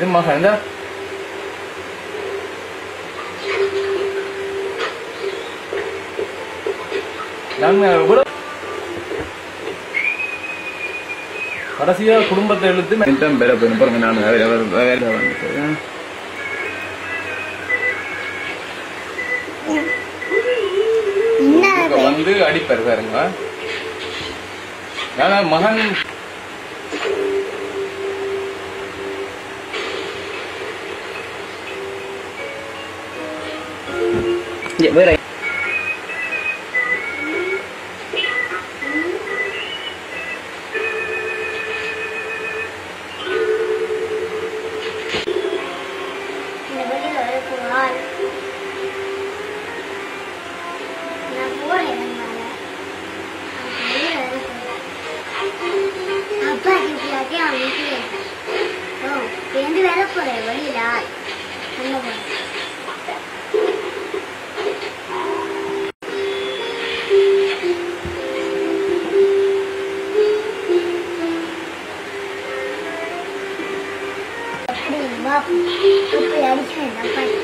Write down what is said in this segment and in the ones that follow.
இது மகன் இந்த நாங்க இவ்வளவு கடைசியா குடும்பத்தை இழுத்து மென்டம் பெற போயிடும் பாருங்க நான் வேற வேற வேற வந்துட்டு இப்ப வந்து அடிப்பார் பாருங்க ஆனா மகன் வேற இந்த வெளியில வர போறாள் நான் போறேன் என்னால. நான் வெளியில வர போறேன். அப்பா இப்படியாக்கி அவனுக்கு ஓ சேர்ந்து வர போறேன் வெளியில என்ன போறேன் அப்படி வா அப்படி அடிச்சு வேண்டாம் பாரு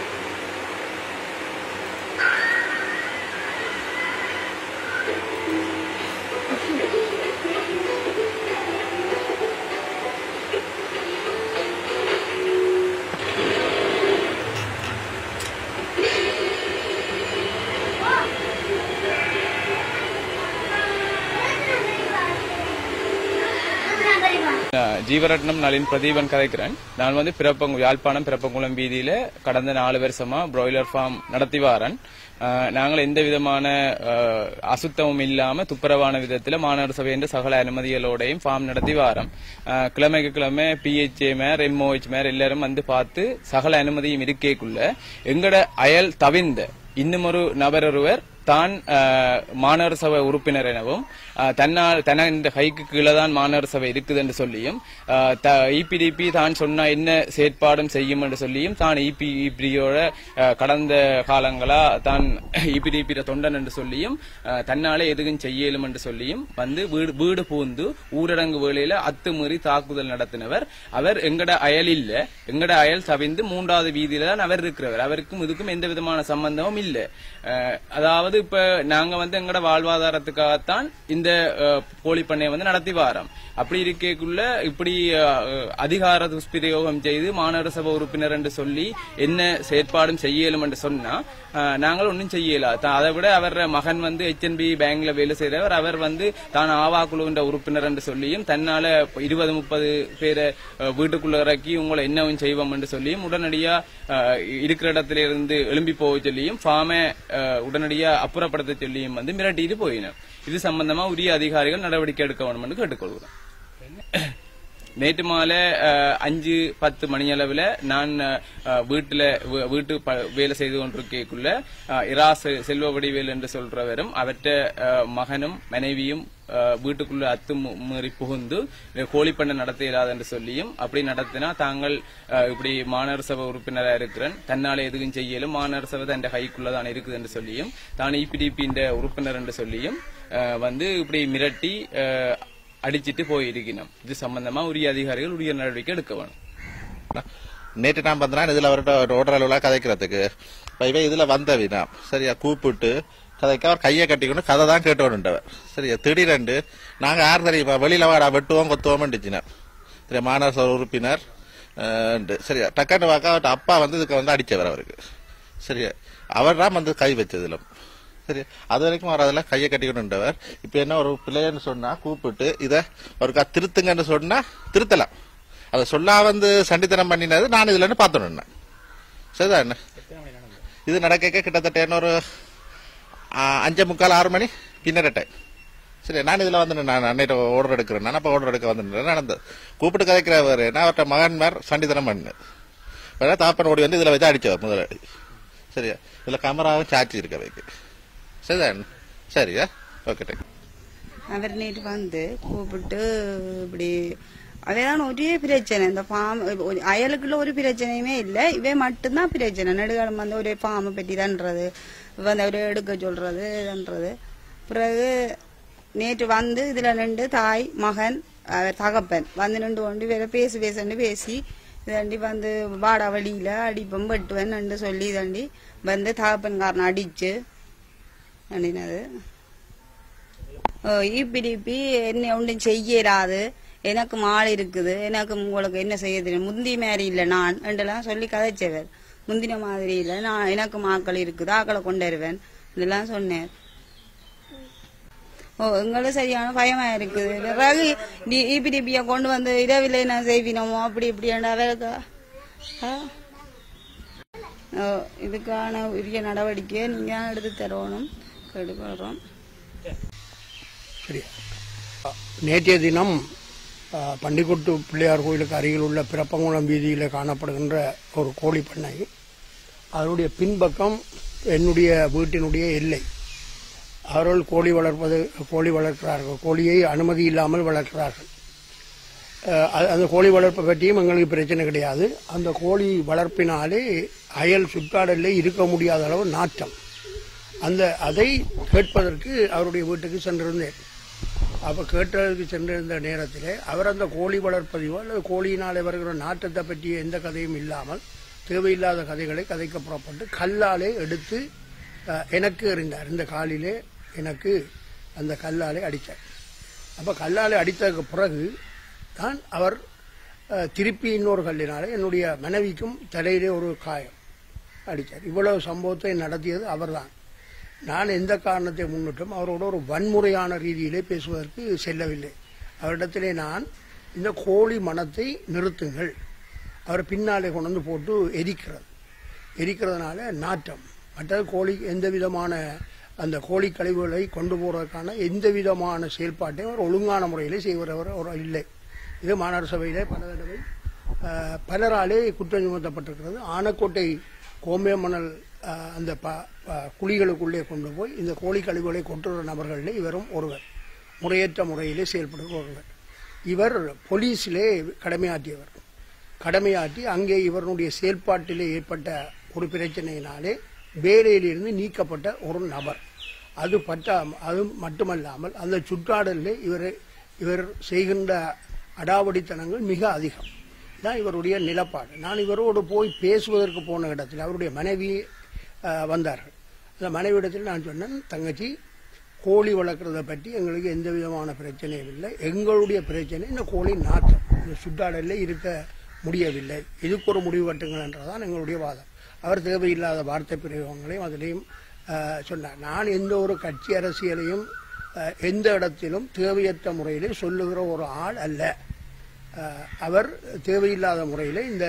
அஹ் ஜீவரட்னம் நளின் பிரதீபன் கதைக்கிறேன் நான் வந்து பிறப்பங்கு யாழ்ப்பாணம் பிறப்பங்குளம் வீதியில கடந்த நாலு வருஷமா பிராய்லர் ஃபார்ம் நடத்தி வாரன் அஹ் நாங்கள் எந்த விதமான அஹ், அசுத்தமும் இல்லாம துப்புரவான விதத்துல மாநகர சபை என்ற சகல அனுமதிகளோடையும் ஃபார்ம் நடத்தி வாரம் அஹ், கிழமைக்கு கிழமை பிஹெச்ஏ மேர் எம்ஓஹெச் மேர் எல்லாரும் வந்து பார்த்து சகல அனுமதியும் இருக்கேக்குள்ள எங்கட அயல் தவிர்ந்த இன்னும் ஒரு நபர் ஒருவர் தான் அஹ், மாநகர சபை உறுப்பினர் எனவும் அஹ், தன்னால் தன இந்த கைக்கு கீழே தான் மாநகர சபை இருக்குது என்று சொல்லியும் இபிடிபி தான் சொன்ன என்ன செயற்பாடும் செய்யும் என்று சொல்லியும் தான் இபி இபிடியோட கடந்த காலங்களா தான் இபிடிபி தொண்டன் என்று சொல்லியும் அஹ், தன்னாலே எதுவும் செய்யலும் என்று சொல்லியும் வந்து வீடு வீடு பூந்து ஊரடங்கு வேளையில அத்துமீறி தாக்குதல் நடத்தினவர் அவர் எங்கட அயல் இல்ல எங்கட அயல் சவிந்து மூன்றாவது வீதியில தான் அவர் இருக்கிறவர் அவருக்கும் இதுக்கும் எந்த விதமான சம்பந்தமும் இல்ல அஹ், அதாவது இப்ப நாங்க வந்து எங்கட வாழ்வாதாரத்துக்காகத்தான் இந்த அஹ், கோழி பண்ணையை வந்து நடத்தி வாரோம் அப்படி இருக்கக்குள்ள இப்படி அஹ், அதிகார துஷ்பிரயோகம் செய்து மாநகர சபை உறுப்பினர் என்று சொல்லி என்ன செயற்பாடும் செய்யலும் என்று சொன்னா அஹ், நாங்கள் ஒன்றும் செய்யல த- அதை விட அவர் மகன் வந்து ஹெச்என்பி பேங்க்ல வேலை செய்தவர் அவர் வந்து தான் ஆவா குழுவின்ற உறுப்பினர் என்று சொல்லியும் தன்னால இருபது முப்பது பேரை அஹ், வீட்டுக்குள்ள இறக்கி உங்களை என்னவும் செய்வோம் என்று சொல்லியும் உடனடியா அஹ், இருக்கிற இடத்துல இருந்து எழும்பி போக சொல்லியும் ஃபார்மை உடனடியா அப்புறப்படுத்த சொல்லியும் வந்து மிரட்டிட்டு போயினர் இது சம்பந்தமா உரிய அதிகாரிகள் நடவடிக்கை எடுக்க வேண்டும் என்று கேட்டுக்கொள்கிறோம் நேற்று மாலை அஹ், அஞ்சு பத்து மணி அளவில் நான் அஹ், வீட்டுல வீ- வீட்டு ப- வேலை செய்து கொண்டிருக்கக்குள்ள அஹ், இரா செ- செல்வ வடிவேல் என்று சொல்றவரும் அவற்ற அஹ், மகனும் மனைவியும் அஹ், வீட்டுக்குள்ள அத்து மீ- மீறி புகுந்து கோழிப்பண்ணை நடத்த இயலாது என்று சொல்லியும் அப்படி நடத்தினா தாங்கள் அஹ், இப்படி மாநகர சபை உறுப்பினராக இருக்கிறேன் தன்னால எதுவும் செய்யலும் மாநகர சபை தன் கைக்குள்ளதான் இருக்குது என்று சொல்லியும் தான் இபிடிபி உறுப்பினர் என்று சொல்லியும் அஹ், வந்து இப்படி மிரட்டி அஹ், அடிச்சிட்டு போயிருக்கணும் இது சம்பந்தமா உரிய அதிகாரிகள் உரிய நடவடிக்கை எடுக்க வேணும் நேற்று நான் வந்தேன் இதுல அவர்கிட்ட ஒரு ஓடுற அளவுல கதைக்கிறதுக்கு இப்ப இவன் இதுல வந்தவினா சரியா கூப்பிட்டு கதைக்க அவர் கையை கட்டிக்கொண்டு கதை தான் கேட்டோன்னுட்டவர் சரியா திடீரெண்டு நாங்க யார் தெரியுமா வெளியில வாடா வெட்டுவோம் கொத்துவோம்னுச்சுனா சரியா மாநகர சபை உறுப்பினர் அஹ், ண்டு. சரியா டக்குன்னு வாக்கா அவர்ட்ட அப்பா வந்து இதுக்கு வந்து அடிச்சவர் அவருக்கு சரியா அவர் தான் வந்து கை வச்சதுல சரி அது வரைக்கும் அவர் அதெல்லாம் கையை கட்டிக்கணுன்றவர் இப்ப என்ன ஒரு பிள்ளைன்னு சொன்னா கூப்பிட்டு இத ஒருக்கா திருத்துங்கன்னு சொன்னா திருத்தலாம் அதை சொல்லா வந்து சண்டித்தனம் பண்ணினது நான் இதுல இருந்து பார்த்தோன்னு சரிதான் என்ன இது நடக்க கிட்டத்தட்ட என்ன ஒரு ஆ, அஞ்சே முக்கால் ஆறு மணி பின்னர டைம் சரி நான் இதுல வந்து நான் அன்னைட்ட ஆர்டர் எடுக்கிறேன் நான் அப்ப ஆர்டர் எடுக்க வந்து நடந்தது கூப்பிட்டு கதைக்கிறவர் என்ன அவர்கிட்ட மகன்மார் சண்டித்தனம் பண்ணு வேணா தாப்பன் ஓடி வந்து இதுல வச்சு அடிச்சவர் முதலாளி சரியா இதுல கேமராவும் சாட்சி இருக்க வைக்கு சரிதான் சரியா ஓகே தேங்க் அவர் நேற்று வந்து கூப்பிட்டு இப்படி அவைதான் ஒரே பிரச்சனை இந்த பாம் அயலுக்குள்ள ஒரு பிரச்சனையுமே இல்லை இவை மட்டும்தான் பிரச்சனை நெடுகாலம் வந்து ஒரே பாம்பை பற்றி தான்றது வந்து அவரை எடுக்க சொல்றது இதுன்றது பிறகு நேற்று வந்து இதுல நின்று தாய் மகன் அவர் தகப்பன் வந்து நின்று கொண்டு வேற பேசி பேசன்னு பேசி இதாண்டி வந்து வாடா வழியில அடிப்பம் வெட்டுவேன் சொல்லி இதாண்டி வந்து தகப்பன்காரன் அடிச்சு அண்டினது இப்பிடிப்பி என்ன ஒன்றும் செய்யறாது எனக்கு மால் இருக்குது எனக்கு உங்களுக்கு என்ன செய்ய தெரியும் முந்தி மாதிரி இல்லை நான் என்றெல்லாம் சொல்லி கதைச்சவர் முந்தின மாதிரி இல்லை நான் எனக்கு மாக்கள் இருக்குது ஆக்களை கொண்டு வருவேன் இதெல்லாம் சொன்னேன் ஓ எங்களுக்கு சரியான பயமா இருக்குது பிறகு இபிடிபியை கொண்டு வந்து இரவில் என்ன செய்வினோமோ அப்படி இப்படி அவருக்கு ஓ இதுக்கான உரிய நடவடிக்கையை நீங்க எடுத்து தரணும் கேட்டுக்கொள்றோம் சரி நேற்றைய தினம் ஆ, பண்டிகுட்டு பிள்ளையார் கோயிலுக்கு அருகில் உள்ள பிறப்பங்குளம் வீதியில் காணப்படுகின்ற ஒரு கோழி பண்ணை அதனுடைய பின்பக்கம் என்னுடைய வீட்டினுடைய எல்லை அவர்கள் கோழி வளர்ப்பது கோழி வளர்க்கிறார்கள் கோழியை அனுமதி இல்லாமல் வளர்க்கிறார்கள் அஹ் அது- அந்த கோழி வளர்ப்பை பற்றியும் எங்களுக்கு பிரச்சனை கிடையாது அந்த கோழி வளர்ப்பினாலே அயல் சுற்றாடலில் இருக்க முடியாத அளவு நாட்டம் அந்த அதை கேட்பதற்கு அவருடைய வீட்டுக்கு சென்றிருந்தேன் அப்ப கேட்டதற்கு சென்றிருந்த நேரத்தில் அவர் அந்த கோழி வளர்ப்பதையோ அல்லது கோழியினாலே வருகிற நாட்டத்தை பற்றிய எந்த கதையும் இல்லாமல் தேவையில்லாத கதைகளை கதைக்க புறப்பட்டு கல்லாலே எடுத்து அஹ், எனக்கு எறிந்தார் இந்த காலிலே எனக்கு அந்த கல்லாலே அடித்தார் அப்ப கல்லாலே அடித்ததுக்கு பிறகு தான் அவர் அஹ், திருப்பி இன்னொரு கல்லினாலே என்னுடைய மனைவிக்கும் தலையிலே ஒரு காயம் அடித்தார் இவ்வளவு சம்பவத்தை நடத்தியது அவர்தான் நான் எந்த காரணத்தை முன்னிட்டும் அவரோட ஒரு வன்முறையான ரீதியிலே பேசுவதற்கு செல்லவில்லை அவரிடத்திலே நான் இந்த கோழி மனத்தை நிறுத்துங்கள் அவர் பின்னாலே கொண்டு வந்து போட்டு எரிக்கிறது எரிக்கிறதுனால நாட்டம் மற்றது கோழி எந்த விதமான அந்த கோழி கழிவுகளை கொண்டு போவதற்கான எந்த விதமான செயல்பாட்டையும் அவர் ஒழுங்கான முறையிலே செய்வவர் அவர் இல்லை இது மாநகர சபையிலே பல தடவை அஹ், பலராலே குற்றம் சுமத்தப்பட்டிருக்கிறது ஆனக்கோட்டை கோம்பே மணல் அஹ், அந்த ப- ப- குழிகளுக்குள்ளே கொண்டு போய் இந்த கோழி கழிவுகளை கொண்டுவர நபர்களில் இவரும் ஒருவர் முறையற்ற முறையிலே செயல்படுகிற ஒருவர் இவர் போலீஸிலே கடமையாற்றியவர் கடமையாற்றி அங்கே இவருடைய செயல்பாட்டிலே ஏற்பட்ட ஒரு பிரச்சனையினாலே வேலையிலிருந்து நீக்கப்பட்ட ஒரு நபர் அது பட்டா அது மட்டுமல்லாமல் அந்த சுற்றாடலில் இவர் இவர் செய்கின்ற அடாவடித்தனங்கள் மிக அதிகம் தான் இவருடைய நிலப்பாடு நான் இவரோடு போய் பேசுவதற்கு போன இடத்தில் அவருடைய மனைவி அஹ், வந்தார்கள் அந்த மனைவியிடத்தில் நான் சொன்னேன் தங்கச்சி கோழி வளர்க்குறத பற்றி எங்களுக்கு எந்த விதமான பிரச்சனையும் இல்லை எங்களுடைய பிரச்சனை இந்த கோழி நாட்டம் இந்த சுட்டாடலில் இருக்க முடியவில்லை இதுக்கு ஒரு முடிவு கட்டுங்கள் என்றதான் எங்களுடைய வாதம் அவர் தேவையில்லாத வார்த்தை பிரயோகங்களையும் அதிலையும் அஹ், சொன்னார் நான் எந்த ஒரு கட்சி அரசியலையும் அஹ், எந்த இடத்திலும் தேவையற்ற முறையிலே சொல்லுகிற ஒரு ஆள் அல்ல அஹ், அவர் தேவையில்லாத முறையில் இந்த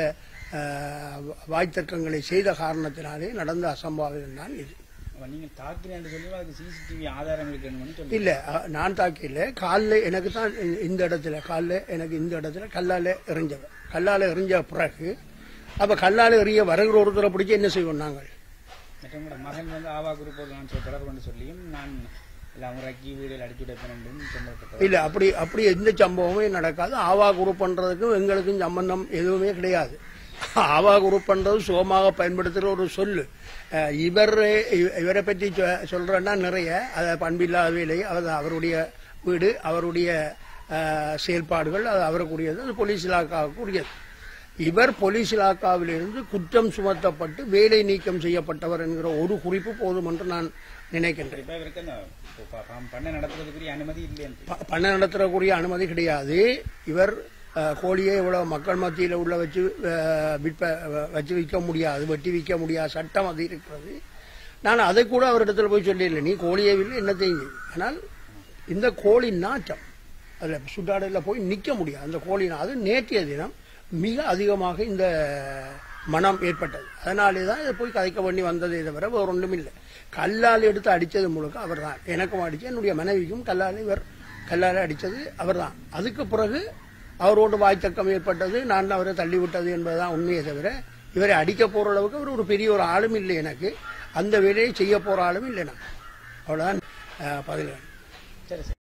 அஹ், வாய்த்தக்கங்களை செய்த காரணத்தினாலே நடந்த அசம்பாவிதம் தான் இது அப்ப நீங்க தாக்குறேன்னு சொல்லி அதுக்கு சிசிடிவி ஆதாரம் இருக்குன்னு சொல்லி இல்ல அஹ், நான் தாக்கல காலில் எனக்கு தான் இந்த- இந்த இடத்துல காலில் எனக்கு இந்த இடத்துல கல்லால எறிஞ்சவன் கல்லால எறிஞ்ச பிறகு அப்ப கல்லால எறிய வருகிற ஒருத்தரை பிடிச்சி என்ன செய்வோம் நாங்கள் மற்றவங்களோட மகன் வந்து ஆவா குரூப்போடு நான் சொ- தொடர்பு கொண்டு சொல்லியும் நான் இல்லை அவங்க ரக்கி வீடில் அடிச்சு விடப்பேன் சொல்லப்பட்டது இல்ல அப்படி அப்படி எந்த சம்பவமும் நடக்காது ஆவா குரூப் பண்றதுக்கும் எங்களுக்கும் சம்பந்தம் எதுவுமே கிடையாது ஆவா குரூப் பண்றது சுகமாக பயன்படுத்துகிற ஒரு சொல்லு அஹ் இவர் இவ- இவரை பற்றி சொ- சொல்றேன்னா நிறைய அதை பண்பில்லாத வேலை அது அவருடைய வீடு அவருடைய அஹ், செயல்பாடுகள் அது அவருக்குரியது அது போலீஸ் இலாக்காவுக்குரியது இவர் போலீஸ் இலாக்காவிலிருந்து குற்றம் சுமத்தப்பட்டு வேலை நீக்கம் செய்யப்பட்டவர் என்கிற ஒரு குறிப்பு போதும் என்று நான் நினைக்கின்றேன் இப்போ இவருக்கு அந்த இப்போ ப- ப- பண்ண நடத்துறதுக்குரிய அனுமதி இல்லைன்னு ப- பண்ண நடத்துறக்கூடிய அனுமதி கிடையாது இவர் அஹ், கோழியை இவ்வளவு மக்கள் மத்தியில் உள்ள வச்சு அஹ், விற்ப வ- வச்சு விற்க முடியாது வெட்டி விற்க முடியாது சட்டம் அது இருக்கிறது நான் அதை கூட அவரிடத்துல போய் சொல்லல நீ கோழியை இல்லை என்ன செய்யுங்க ஆனால் இந்த கோழி நாட்டம் அதில் சுட்டாடையில் போய் நிற்க முடியாது அந்த கோழி நா- அது நேற்றைய தினம் மிக அதிகமாக இந்த மனம் ஏற்பட்டது அதனாலே தான் இதை போய் கதைக்க பண்ணி வந்ததே தவிர வேற ஒன்றும் இல்லை கல்லால் எடுத்து அடித்தது முழுக்க அவர்தான் எனக்கும் அடிச்சு என்னுடைய மனைவிக்கும் கல்லால் இவர் கல்லால் அடித்தது அவர்தான் அதுக்கு பிறகு அவரோடு வாய்த்தக்கம் ஏற்பட்டது நான் அவரை தள்ளி விட்டது என்பதுதான் உண்மையை தவிர இவரை அடிக்க போற அளவுக்கு அவர் ஒரு பெரிய ஒரு ஆளும் இல்லை எனக்கு அந்த வேலையை செய்ய போற ஆளும் இல்லை நான் அவ்வளவுதான் அஹ், பதில் சரி சரி